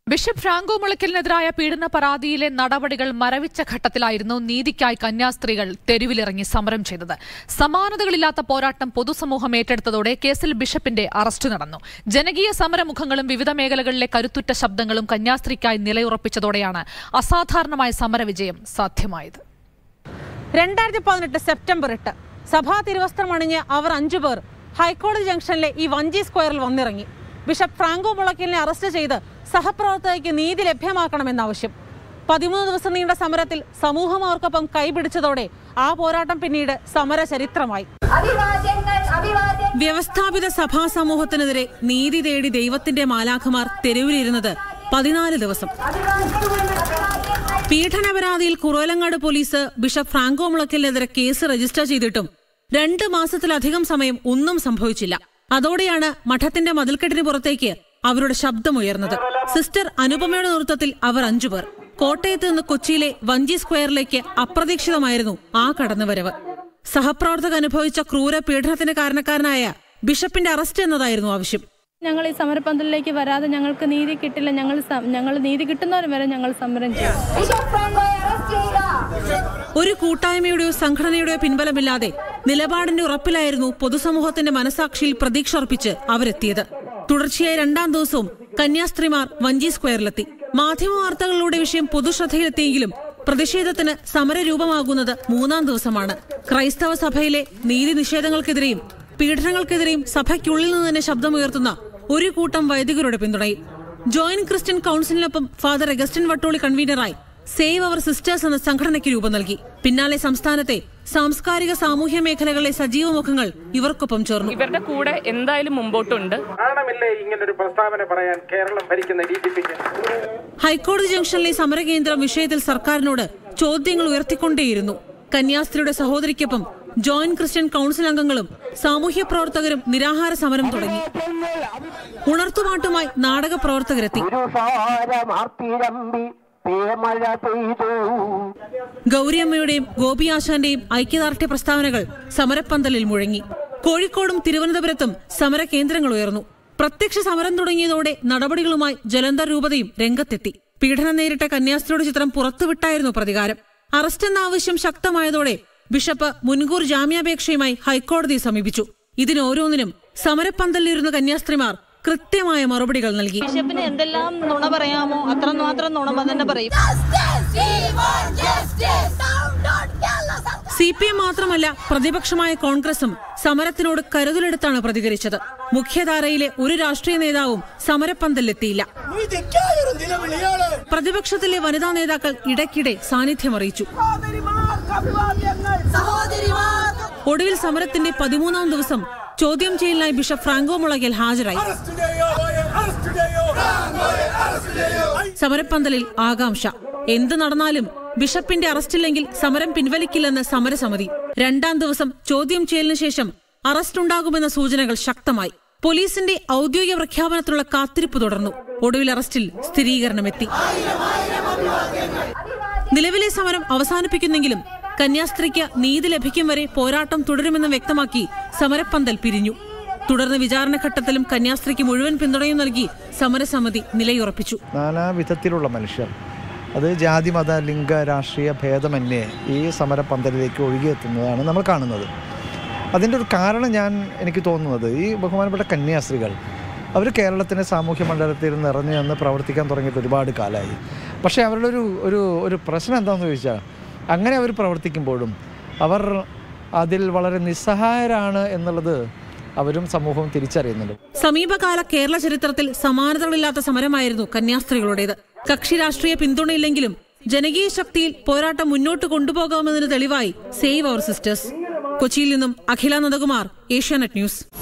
bishop Franco മുളയ്ക്കലിനെതിരായ പീഡന പരാതിയിലെ നടപടികൾ മരവിച്ച ഘട്ടത്തിലായിരുന്നു നീതിക്കായി കന്യാസ്ത്രീകൾ തെരുവിലിറങ്ങി സമരം ചെയ്തത് സമാനതകളില്ലാത്ത പോരാട്ടം പൊതുസമൂഹം ഏറ്റെടുത്തതോടെ കേസിൽ ബിഷപ്പിന്റെ അറസ്റ്റ് നടന്നു ജനകീയ സമരമുഖങ്ങളും വിവിധ മേഖലകളിലെ കരുത്തുറ്റ ശബ്ദങ്ങളും കന്യാസ്ത്രീക്കായി നിലയുറപ്പിച്ചതോടെയാണ് അസാധാരണമായ സമരവിജയം സാധ്യമായത് രണ്ടായിരത്തി പതിനെട്ട് സെപ്റ്റംബർ എട്ട് സഭാ തിരുവസ്ത്രം അണിഞ്ഞ് അവർ അഞ്ചു പേർ ഹൈക്കോടതി ജംഗ്ഷനിലെ ഈ വഞ്ചി സ്ക്വയറിൽ വന്നിറങ്ങി ബിഷപ്പ് ഫ്രാങ്കോ മുളയ്ക്കലിനെ അറസ്റ്റ് ചെയ്ത് സഹപ്രവർത്തകയ്ക്ക് നീതി ലഭ്യമാക്കണമെന്നാവശ്യം പതിമൂന്ന് ദിവസം നീണ്ട സമരത്തിൽ സമൂഹം അവർക്കൊപ്പം കൈപിടിച്ചതോടെ ആ പോരാട്ടം പിന്നീട് സമര ചരിത്രമായി അഭിവാദ്യങ്ങൾ അഭിവാദ്യങ്ങൾ വ്യവസ്ഥാപിത സഭാ സമൂഹത്തിനെതിരെ നീതി തേടി ദൈവത്തിന്റെ മാലാഖമാർ തെരുവിലിരുന്നത് പതിനാല് ദിവസം പീഡനപരാതിയിൽ കുറവലങ്ങാട് പോലീസ് ബിഷപ്പ് ഫ്രാങ്കോ മുളയ്ക്കലിനെതിരെ കേസ് രജിസ്റ്റർ ചെയ്തിട്ടും രണ്ട് മാസത്തിലധികം സമയം ഒന്നും സംഭവിച്ചില്ല അതോടെയാണ് മഠത്തിന്റെ മതിൽക്കെട്ടിന് പുറത്തേക്ക് അവരുടെ ശബ്ദമുയർന്നത് സിസ്റ്റർ അനുപമയുടെ നേതൃത്വത്തിൽ അവർ അഞ്ചുപേർ കോട്ടയത്ത് നിന്ന് കൊച്ചിയിലെ വഞ്ചി സ്ക്വയറിലേക്ക് അപ്രതീക്ഷിതമായിരുന്നു ആ കടന്നുവരവ് സഹപ്രവർത്തക അനുഭവിച്ച ക്രൂര പീഡനത്തിന് കാരണക്കാരനായ ബിഷപ്പിന്റെ അറസ്റ്റ് എന്നതായിരുന്നു ആവശ്യം ഞങ്ങൾ ഈ സമരപന്തലിലേക്ക് വരാതെ ഞങ്ങൾക്ക് നീതി കിട്ടില്ല ഞങ്ങൾ സ- ഞങ്ങൾ നീതി കിട്ടുന്നവരും വരെ ഞങ്ങൾ സമരം ചെയ്യും ബിഷപ്പ് ഫ്രാങ്കോയെ അറസ്റ്റ് ചെയ്യുക ഒരു കൂട്ടായ്മയുടെയോ സംഘടനയുടെയോ പിൻബലമില്ലാതെ നിലപാടിന്റെ ഉറപ്പിലായിരുന്നു പൊതുസമൂഹത്തിന്റെ മനസാക്ഷിയിൽ പ്രതീക്ഷ അർപ്പിച്ച് അവരെത്തിയത് തുടർച്ചയായ രണ്ടാം ദിവസവും കന്യാസ്ത്രീമാർ വഞ്ചി സ്ക്വയറിലെത്തി മാധ്യമ വാർത്തകളിലൂടെ വിഷയം പൊതുശ്രദ്ധയിലെത്തിയെങ്കിലും പ്രതിഷേധത്തിന് സമരരൂപമാകുന്നത് മൂന്നാം ദിവസമാണ് ക്രൈസ്തവ സഭയിലെ നീതി നിഷേധങ്ങൾക്കെതിരെയും പീഡനങ്ങൾക്കെതിരെയും സഭയ്ക്കുള്ളിൽ നിന്ന് തന്നെ ശബ്ദമുയർത്തുന്ന ഒരു കൂട്ടം വൈദികരുടെ പിന്തുണയിൽ ജോയിന്റ് ക്രിസ്ത്യൻ കൌൺസിലിനൊപ്പം ഫാദർ അഗസ്റ്റിൻ വട്ടോളി കൺവീനറായി സേവ് അവർ സിസ്റ്റേഴ്സ് എന്ന സംഘടനയ്ക്ക് രൂപം നൽകി പിന്നാലെ സംസ്ഥാനത്തെ സാംസ്കാരിക സാമൂഹ്യ മേഖലകളിലെ സജീവ മുഖങ്ങൾ ഇവർക്കൊപ്പം ചേർന്നു ഇവരുടെ കൂടെ എന്തായാലും മുമ്പോട്ടുണ്ട് നാണമില്ലേ ഇങ്ങനൊരു പ്രസ്താവന പറയാൻ കേരളം ഭരിക്കുന്ന ഡി ജി പിക്ക് ഹൈക്കോടതി ജംഗ്ഷനിലെ സമരകേന്ദ്രം വിഷയത്തിൽ സർക്കാരിനോട് ചോദ്യങ്ങൾ ഉയർത്തിക്കൊണ്ടേയിരുന്നു കന്യാസ്ത്രീയുടെ സഹോദരിക്കൊപ്പം ജോയിന്റ് ക്രിസ്ത്യൻ കൌൺസിൽ അംഗങ്ങളും സാമൂഹ്യ പ്രവർത്തകരും നിരാഹാര സമരം തുടങ്ങി ഉണർത്തുപാട്ടുമായി നാടക പ്രവർത്തകരെത്തി സാരമാർത്തിരമ്പി പേമഴ പെയ്തു ഗൗരിയമ്മയുടെയും ഗോപിയാശാന്റെയും ഐക്യദാർഢ്യ പ്രസ്താവനകൾ സമരപ്പന്തലിൽ മുഴങ്ങി കോഴിക്കോടും തിരുവനന്തപുരത്തും സമര കേന്ദ്രങ്ങൾ ഉയർന്നു പ്രത്യക്ഷ സമരം തുടങ്ങിയതോടെ നടപടികളുമായി ജലന്ധർ രൂപതയും രംഗത്തെത്തി പീഡനം നേരിട്ട കന്യാസ്ത്രീയുടെ ചിത്രം പുറത്തുവിട്ടായിരുന്നു പ്രതികാരം അറസ്റ്റ് എന്ന ആവശ്യം ശക്തമായതോടെ ബിഷപ്പ് മുൻകൂർ ജാമ്യാപേക്ഷയുമായി ഹൈക്കോടതിയെ സമീപിച്ചു ഇതിനോരോന്നിനും സമരപ്പന്തലിലിരുന്ന കന്യാസ്ത്രീമാർ കൃത്യമായ മറുപടികൾ നൽകി ബിഷപ്പിന് എന്തെല്ലാം നുണ പറയാമോ അത്ര മാത്രം നുണ തന്നെ പറയും സി പി എം മാത്രമല്ല പ്രതിപക്ഷമായ കോൺഗ്രസും സമരത്തിനോട് കരുതലെടുത്താണ് പ്രതികരിച്ചത് മുഖ്യധാരയിലെ ഒരു രാഷ്ട്രീയ നേതാവും സമരപ്പന്തലിലെത്തിയില്ല പ്രതിപക്ഷത്തിലെ വനിതാ നേതാക്കൾ ഇടയ്ക്കിടെ സാന്നിധ്യം അറിയിച്ചു ഒടുവിൽ സമരത്തിന്റെ പതിമൂന്നാം ദിവസം ചോദ്യം ചെയ്യലിനായി ബിഷപ്പ് ഫ്രാങ്കോ മുളകൽ ഹാജരായി സമരപ്പന്തലിൽ ആകാംക്ഷ എന്ത് നടന്നാലും ബിഷപ്പിന്റെ അറസ്റ്റില്ലെങ്കിൽ സമരം പിൻവലിക്കില്ലെന്ന് സമരസമിതി രണ്ടാം ദിവസം ചോദ്യം ചെയ്യലിന് ശേഷം അറസ്റ്റ് ഉണ്ടാകുമെന്ന സൂചനകൾ ശക്തമായി പോലീസിന്റെ ഔദ്യോഗിക പ്രഖ്യാപനത്തിലുള്ള കാത്തിരിപ്പ് തുടർന്നു ഒടുവിൽ അറസ്റ്റിൽ സ്ഥിരീകരണമെത്തി നിലവിലെ സമരം അവസാനിപ്പിക്കുന്നെങ്കിലും കന്യാസ്ത്രീക്ക് നീതി ലഭിക്കും വരെ പോരാട്ടം തുടരുമെന്ന് വ്യക്തമാക്കി സമരപ്പന്തൽ പിരിഞ്ഞു തുടർന്ന് വിചാരണഘട്ടത്തിലും കന്യാസ്ത്രീക്ക് മുഴുവൻ പിന്തുണയും നൽകി സമരസമിതി നിലയുറപ്പിച്ചു നാനാവിധത്തിലുള്ള മനുഷ്യർ അത് ജാതി മത ലിംഗ രാഷ്ട്രീയ ഭേദമന്യേ ഈ സമരപന്തലിലേക്ക് ഒഴുകിയെത്തുന്നതാണ് നമ്മൾ കാണുന്നത് അതിൻ്റെ ഒരു കാരണം ഞാൻ എനിക്ക് തോന്നുന്നത് ഈ ബഹുമാനപ്പെട്ട കന്യാസ്ത്രീകൾ അവർ കേരളത്തിൻ്റെ സാമൂഹ്യ മണ്ഡലത്തിൽ നിറഞ്ഞു നിന്ന് പ്രവർത്തിക്കാൻ തുടങ്ങിയിട്ട് ഒരുപാട് കാലമായി പക്ഷേ അവരുടെ ഒരു ഒരു ഒരു പ്രശ്നം എന്താണെന്ന് ചോദിച്ചാൽ അങ്ങനെ അവർ പ്രവർത്തിക്കുമ്പോഴും അവർ അതിൽ വളരെ നിസ്സഹായരാണ് എന്നുള്ളത് അവരും സമൂഹവും തിരിച്ചറിയുന്നുണ്ട് സമീപകാല കേരള ചരിത്രത്തിൽ സമാനതകളില്ലാത്ത സമരമായിരുന്നു കന്യാസ്ത്രീകളുടേത് കക്ഷി രാഷ്ട്രീയ പിന്തുണയില്ലെങ്കിലും ജനകീയ ശക്തിയിൽ പോരാട്ടം മുന്നോട്ട് കൊണ്ടുപോകാമെന്നതിന് തെളിവായി സേവ് അവർ സിസ്റ്റേഴ്സ് കൊച്ചിയിൽ നിന്നും അഖില നന്ദകുമാർ ഏഷ്യാനെറ്റ് ന്യൂസ്